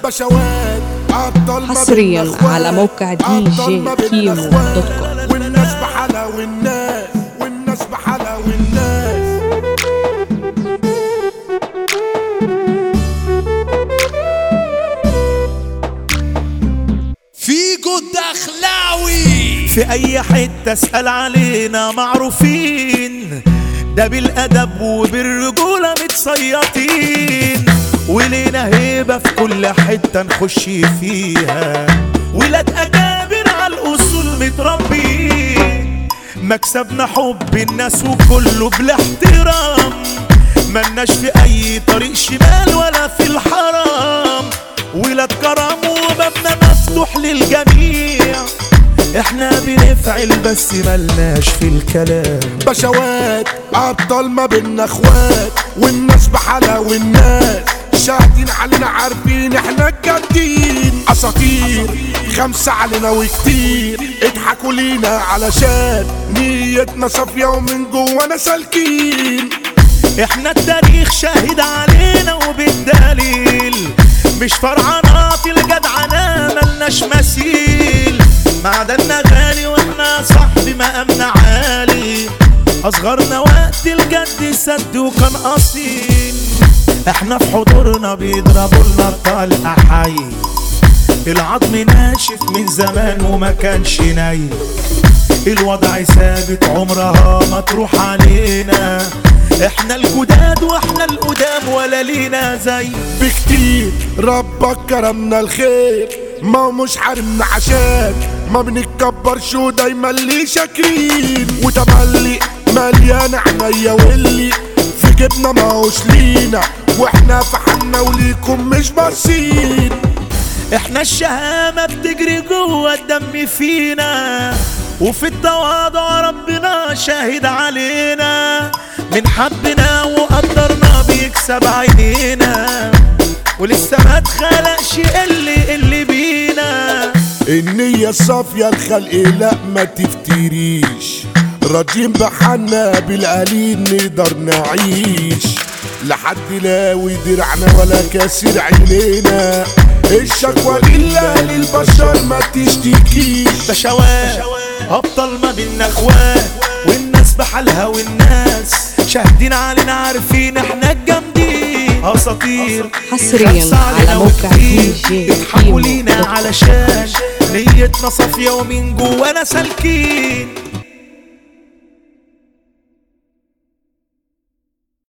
بشوات ابطال ما حصرياً بينا إخوات. على موقع دي أبطال جي ما بينا كيمو إخوات. دوت كوم. والناس بحالها والناس والناس بحالها والناس فيجو الدخلاوي في اي حتة اسأل علينا معروفين ده بالادب وبالرجولة متصيطين ولينا هيبة في كل حتة نخش فيها ولاد اكابر على الاصول متربيين مكسبنا حب الناس وكله بالاحترام ملناش في اي طريق شمال ولا في الحرام ولاد كرم وبابنا مفتوح للجميع احنا بنفعل بس ملناش في الكلام بشوات ابطال ما بينا اخوات والناس بحالها والناس شاهدين علينا عارفين احنا الجامدين اساطير خمسة علينا وكتير اضحكوا لينا علشان نيتنا صافية ومن جوانا سالكين احنا التاريخ شاهد علينا وبالدليل مش فرعنات الجدعنة ملناش مثيل معدننا غالي واحنا صاحبي مقامنا عالي اصغرنا وقت الجد سد وكان اصيل احنا في حضورنا بيضربوا لنا طلقة حي العظم ناشف من زمان وما كانش نايم الوضع ثابت عمرها ما تروح علينا احنا الجداد واحنا القدام ولا لينا زي بكتير ربك كرمنا الخير ما هو مش حارمنا عشان ما بنتكبرش ودايما ليه شاكرين وتملي مليان عينيا واللي في جبنا ما هوش لينا واحنا في حالنا وليكم مش باصين احنا الشهامة بتجري جوه الدم فينا وفي التواضع ربنا شاهد علينا من حبنا وقدرنا بيكسب عينينا ولسه ما اتخلقش اللي اللي بينا النية الصافية الخلق لا ما تفتريش راضيين بحالنا بالقليل نقدر نعيش لحد لا ودرعنا ولا كاسر عينينا الشكوى لله للبشر ما تشتكيش بشوات ابطال ما بينا اخوات والناس بحالها والناس شاهدين علينا عارفين احنا الجامدين اساطير حصرياً خمسة على علينا موقع وكتير. دي جي اضحكوا كيمو لينا دوت كوم. علشان نيتنا صافية ومن جوانا سالكين